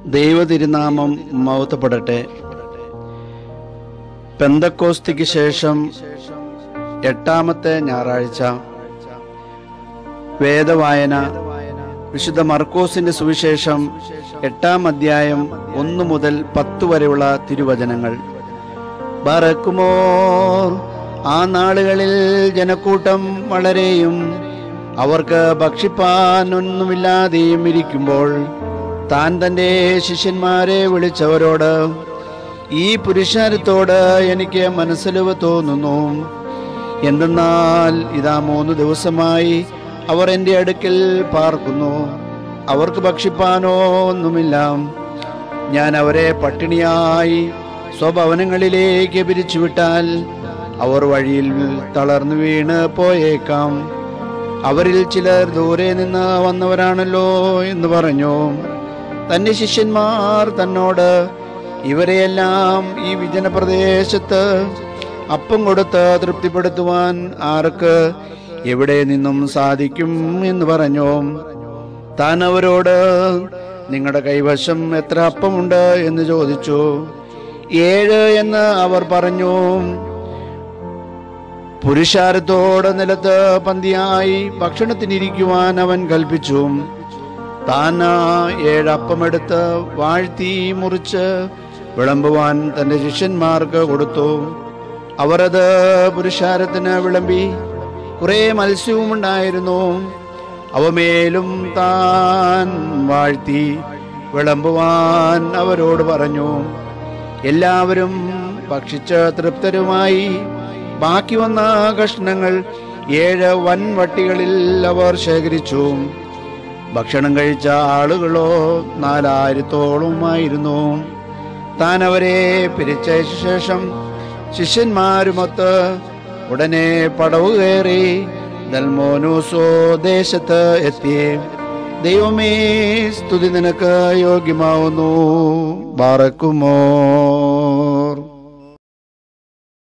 ദൈവതിരുനാമം മൗത്തപ്പെടട്ടെ പെന്തക്കോസ്തിക്ക് ശേഷം എട്ടാമത്തെ ഞായറാഴ്ച വേദവായന വിശുദ്ധ മർക്കോസിന്റെ സുവിശേഷം എട്ടാം അധ്യായം ഒന്ന് മുതൽ പത്ത് വരെയുള്ള തിരുവചനങ്ങൾ ബറക്കുമോർ ആ നാളുകളിൽ ജനക്കൂട്ടം വളരെയും അവർക്ക് ഭക്ഷിപ്പാൻ ഒന്നുമില്ലാതെയും ഇരിക്കുമ്പോൾ താൻ തൻ്റെ ശിഷ്യന്മാരെ വിളിച്ചവരോട് ഈ പുരുഷാരത്തോട് എനിക്ക് മനസ്സിലുവ് തോന്നുന്നു എന്തെന്നാൽ ഇതാ മൂന്ന് ദിവസമായി അവർ എൻ്റെ അടുക്കൽ പാർക്കുന്നു അവർക്ക് ഭക്ഷിപ്പാനോ ഒന്നുമില്ല ഞാൻ അവരെ പട്ടിണിയായി സ്വഭവനങ്ങളിലേക്ക് പിരിച്ചുവിട്ടാൽ അവർ വഴിയിൽ തളർന്നു വീണ് പോയേക്കാം അവരിൽ ചിലർ ദൂരെ നിന്ന് വന്നവരാണല്ലോ എന്ന് പറഞ്ഞു തന്റെ ശിഷ്യന്മാർ തന്നോട് ഇവരെയെല്ലാം ഈ വിജന പ്രദേശത്ത് അപ്പം കൊടുത്ത് തൃപ്തിപ്പെടുത്തുവാൻ ആർക്ക് എവിടെ നിന്നും സാധിക്കും എന്ന് പറഞ്ഞു താൻ അവരോട് നിങ്ങളുടെ കൈവശം എത്ര അപ്പമുണ്ട് എന്ന് ചോദിച്ചു ഏഴ് എന്ന് അവർ പറഞ്ഞു പുരുഷാരത്തോട് നിലത്ത് പന്തിയായി ഭക്ഷണത്തിനിരിക്കുവാൻ അവൻ കൽപ്പിച്ചു താൻ ആ ഏഴപ്പമെടുത്ത് വാഴ്ത്തി മുറിച്ച് വിളമ്പുവാൻ തന്റെ ശിഷ്യന്മാർക്ക് കൊടുത്തു അവർ അത് പുരുഷാരത്തിന് വിളമ്പി കുറെ മത്സ്യവും ഉണ്ടായിരുന്നു അവമേലും താൻ വാഴ്ത്തി വിളമ്പുവാൻ അവരോട് പറഞ്ഞു എല്ലാവരും ഭക്ഷിച്ച് തൃപ്തരുമായി ബാക്കി വന്ന കഷ്ണങ്ങൾ ഏഴ് വൻ വട്ടികളിൽ അവർ ശേഖരിച്ചു ഭക്ഷണം കഴിച്ച ആളുകളോ നാലായിരത്തോളമായിരുന്നു താൻ അവരെ പിരിച്ചയച്ച ശേഷം ശിഷ്യന്മാരുമൊത്ത് ഉടനെ പടവ് കയറി ദൽമോനൂസോ ദേശത്ത് എത്തി ദൈവമേ സ്തുതി നിനക്ക് യോഗ്യമാവുന്നു ബാറക്കുമോ